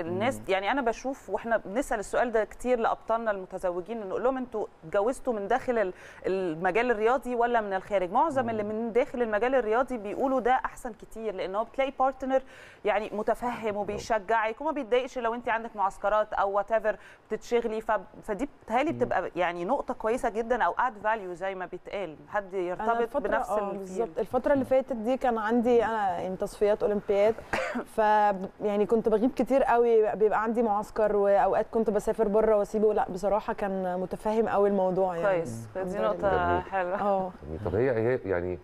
الناس يعني انا بشوف واحنا بنسال السؤال ده كتير لابطالنا المتزوجين نقول لهم انتوا اتجوزتوا من داخل ال- المجال الرياضي ولا من الخارج معظم اللي من داخل المجال الرياضي بيقولوا ده احسن كتير لان هو بتلاقي بارتنر يعني متفهم وبيشجعك وما بيتضايقش لو انت عندك معسكرات او وات ايفر بتتشغلي ف... فدي بتهيألي بتبقى يعني نقطه كويسه جدا او اد فاليو زي ما بيتقال حد أنا يرتبط الفترة بنفس آه الفيلد. بالظبط الفترة اللي فاتت دي كان عندي انا يعني تصفيات اولمبياد ف يعني كنت بغيب كتير قوي بيبقى عندي معسكر واوقات كنت بسافر بره واسيبه لا بصراحة كان متفهم قوي الموضوع يعني كويس دي الحمد نقطه لله. حلوه اه طب هي هي يعني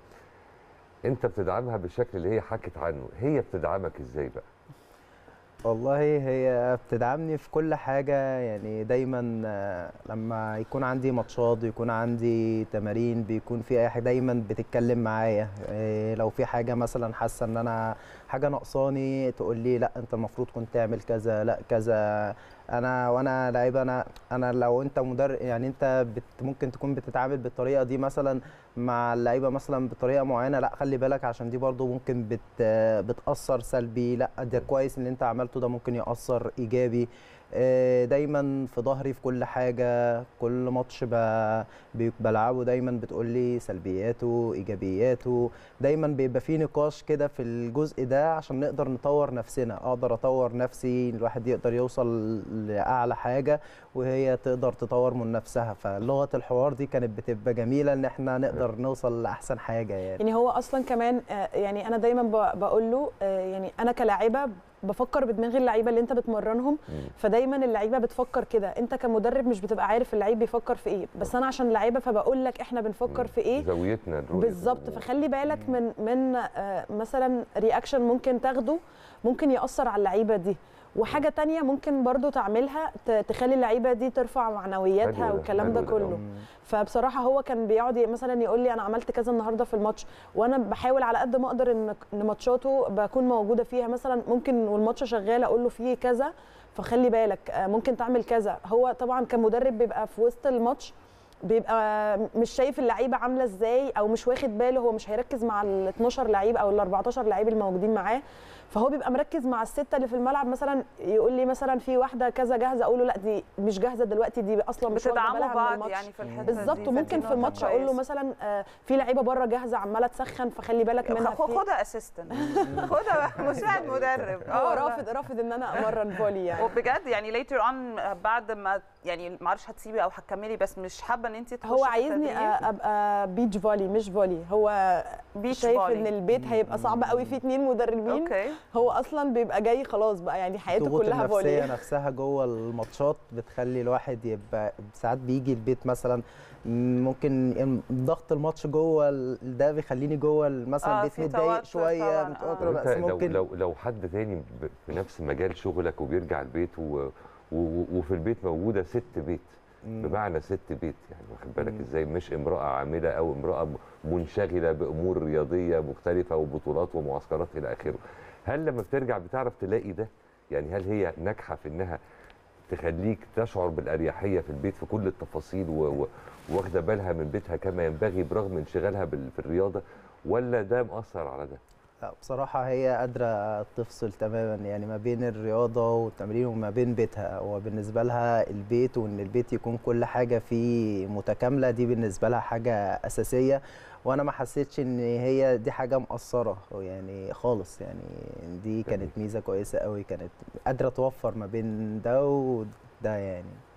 انت بتدعمها بالشكل اللي هي حكت عنه هي بتدعمك ازاي بقى والله هي بتدعمني في كل حاجة يعني دايما آه، لما يكون عندي ماتشات ويكون عندي تمارين بيكون في أي حاجة دايما بتتكلم معايا إيه، لو في حاجة مثلا حاسة إن أنا حاجة ناقصاني تقول لي لا أنت المفروض كنت تعمل كذا لا كذا أنا وأنا لعيب أنا أنا لو أنت مدرب يعني أنت بت ممكن تكون بتتعامل بالطريقة دي مثلا مع اللعيبة مثلا بطريقة معينة لا خلي بالك عشان دي برضو ممكن بت بتأثر سلبي لا ده كويس اللي أنت عملته ده ممكن يأثر إيجابي آه، دايما في ظهري في كل حاجة كل ماتش ب- بي- بلعبه دايما بتقول لي سلبياته إيجابياته دايما بيبقى في نقاش كده في الجزء ده عشان نقدر نطور نفسنا أقدر أطور نفسي الواحد يقدر يوصل لأعلى حاجة وهي تقدر تطور من نفسها فلغة الحوار دي كانت بتبقى جميلة إن احنا نقدر نوصل لأحسن حاجة يعني يعني هو اصلا كمان آه، يعني انا دايما ب- بقول له آه، يعني انا كلاعيبه بفكر بدماغ اللعيبه اللي انت بتمرنهم فدايما اللعيبه بتفكر كده انت كمدرب مش بتبقى عارف اللعيب بيفكر في ايه بس انا عشان لعيبه فبقول لك احنا بنفكر في ايه زاويتنا الرؤية. بالظبط فخلي بالك من من آه، مثلا رياكشن ممكن تاخده ممكن ياثر على اللعيبه دي وحاجه تانية ممكن برضو تعملها ت- تخلي اللعيبه دي ترفع معنوياتها حلو ده، والكلام ده حلو ده، كله آه. فبصراحه هو كان بيقعد ي- مثلا يقول لي انا عملت كذا النهارده في الماتش وانا بحاول على قد ما اقدر ان ان ماتشاته بكون موجوده فيها مثلا ممكن والماتش شغال اقول له فيه كذا فخلي بالك آه، ممكن تعمل كذا هو طبعا كمدرب بيبقى في وسط الماتش بيبقى مش شايف اللعيبه عامله ازاي او مش واخد باله هو مش هيركز مع ال 12 لعيب او ال 14 لعيب الموجودين معاه فهو بيبقى مركز مع السته اللي في الملعب مثلا يقول لي مثلا في واحده كذا جاهزه اقول له لا دي مش جاهزه دلوقتي دي اصلا مش واخدة بتدعموا بالها من بعض الماتش. يعني في الحته بالظبط دي، وممكن فدي في نقطة الماتش اقول له كويسة. مثلا آه، في لعيبه بره جاهزه عماله تسخن فخلي بالك منها خ- في- خدها اسيستنت خدها مساعد مدرب هو آه، رافض رافض ان انا امرن فولي يعني وبجد يعني ليتر اون بعد ما يعني ما اعرفش هتسيبي او هتكملي بس مش حابه ان انت تخشي هو في عايزني التدريب؟ أ- ابقى بيتش فولي مش فولي هو بيتش شايف فولي. ان البيت هيبقى صعب قوي فيه اتنين مدربين اوكي هو اصلا بيبقى جاي خلاص بقى يعني حياته الضغوط كلها النفسيه فولي نفسها جوه الماتشات بتخلي الواحد يبقى ساعات بيجي البيت مثلا ممكن ضغط الماتش جوه ال- ده بيخليني جوه ال- مثلا آه، البيت في متضايق توتر شويه طبعاً، آه. متوتر لو, بس انت لو, ممكن لو لو حد تاني ب- في نفس مجال شغلك وبيرجع البيت و و وفي البيت موجوده ست بيت مم. بمعنى ست بيت يعني واخد بالك مم. ازاي مش امراه عامله او امراه م- منشغله بامور رياضيه مختلفه وبطولات ومعسكرات الى اخره هل لما بترجع بتعرف تلاقي ده يعني هل هي ناجحه في انها تخليك تشعر بالاريحيه في البيت في كل التفاصيل و- و- واخده بالها من بيتها كما ينبغي برغم انشغالها بال- في الرياضه ولا ده مأثر على ده؟ لا بصراحة هي قادرة تفصل تماما يعني ما بين الرياضة والتمرين وما بين بيتها هو بالنسبة لها البيت وإن البيت يكون كل حاجة فيه متكاملة دي بالنسبة لها حاجة أساسية وأنا ما حسيتش إن هي دي حاجة مقصرة يعني خالص يعني دي كانت ميزة كويسة قوي كانت قادرة توفر ما بين ده وده يعني